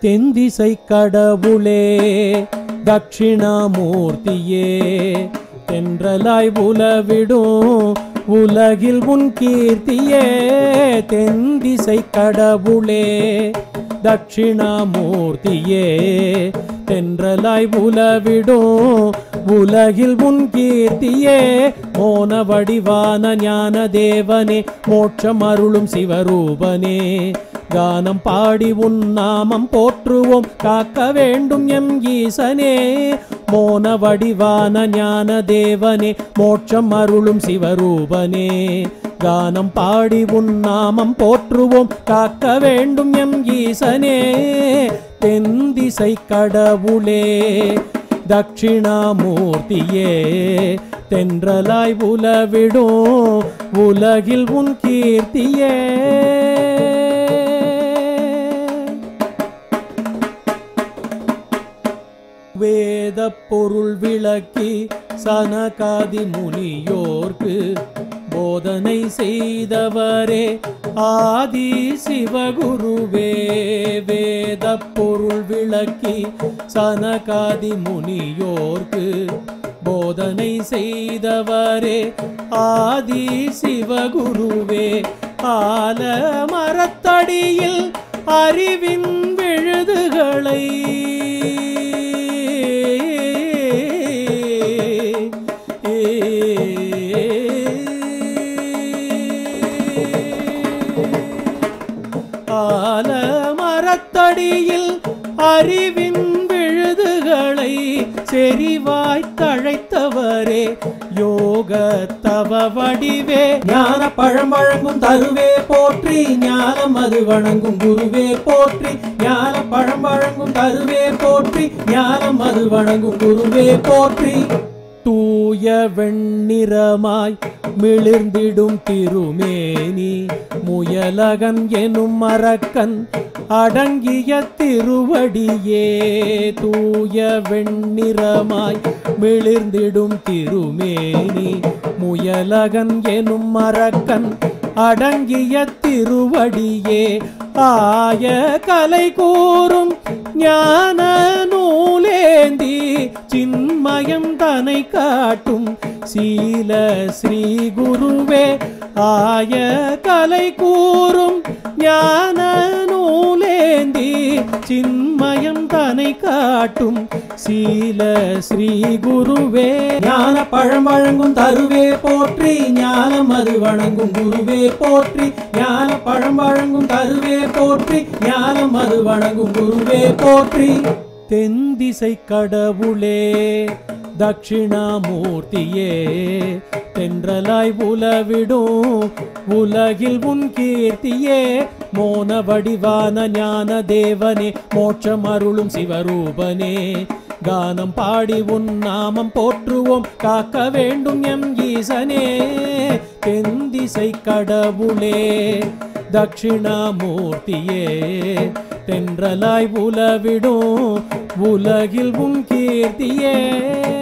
தென்திசை கடவுளே தட்சிணாமூர்த்தியே தென்றலாய் உலவிடும் உலகில் உன் கீர்த்தியே தென்திசை கடவுளே தட்சிணாமூர்த்தியே தென்றலாய் உலவிடும் உலகில் உன் கீர்த்தியே மோன வடிவான ஞான தேவனே மோட்சம் அருளும் சிவரூபனே கானம் பாடி உன் நாமம் போற்றுவோம் காக்க வேண்டும் எம் ஈசனே மோன வடிவான ஞான தேவனே மோட்சம் அருளும் சிவரூபனே கானம் பாடி உன் நாமம் போற்றுவோம் காக்க வேண்டும் எம் ஈசனே தென்திசை கடவுளே தட்சிணாமூர்த்தியே தென்றலாய் உலவிடும் உலகில் உன் கீர்த்தியே வேத பொருள் விளக்கி சனகாதி முனியோர்க்கு போதனை செய்தவரே ஆதி சிவகுருவே வேத பொருள் விளக்கி சனகாதி முனியோர்க்கு போதனை செய்தவரே ஆதி சிவகுருவே ஆல மரத்தடியில் அறிவின் விழுதுகளை ஆல மரத்தடியில் அறிவின் விழுதுகளை செறிவாய் தழைத்தவரே யோக தவ வடிவே ஞான பழம் வழங்கும் தருவே போற்றி ஞானம் அது வணங்கும் குருவே போற்றி ஞான பழம் வழங்கும் தருவே போற்றி ஞானம் அது வணங்கும் குருவே போற்றி தூய வெண்ணிறமாய் மிளிர்ந்திடும் திருமேனி முயலகன் எனும் மரக்கன் அடங்கிய திருவடியே தூய வெண்ணிறமாய் மிளிர்ந்திடும் திருமேனி முயலகன் எனும் மரக்கன் அடங்கிய திருவடியே ஆய கலை கூறும் ஞான நூலேந்தி சின்மயம் தனை காட்டும் சீல ஸ்ரீ குருவே ஆய கலை கூறும் ஞான நூலேந்தி சின்மயம் தனை காட்டும் சீல ஸ்ரீ குருவே ஞான பழம் வழங்கும் தருவே போற்றி ஞானம் அது வணங்கும் குருவே போற்றி ஞான பழம் வழங்கும் தருவே போற்றி ஞானம் அது வணங்கும் குருவே போற்றி தென்திசை கடவுளே தட்சிணாமூர்த்தியே தென்றலாய் உலவிடும் உலகில் உன் கீர்த்தியே மோன வடிவான ஞான தேவனே மோட்சம் அருளும் சிவரூபனே கானம் பாடி உன் நாமம் போற்றுவோம் காக்க வேண்டும் எம் ஈசனே தென்திசை கடவுளே தட்சிணாமூர்த்தியே தென்றலாய் உலவிடும் உலகில் உன் கீர்த்தியே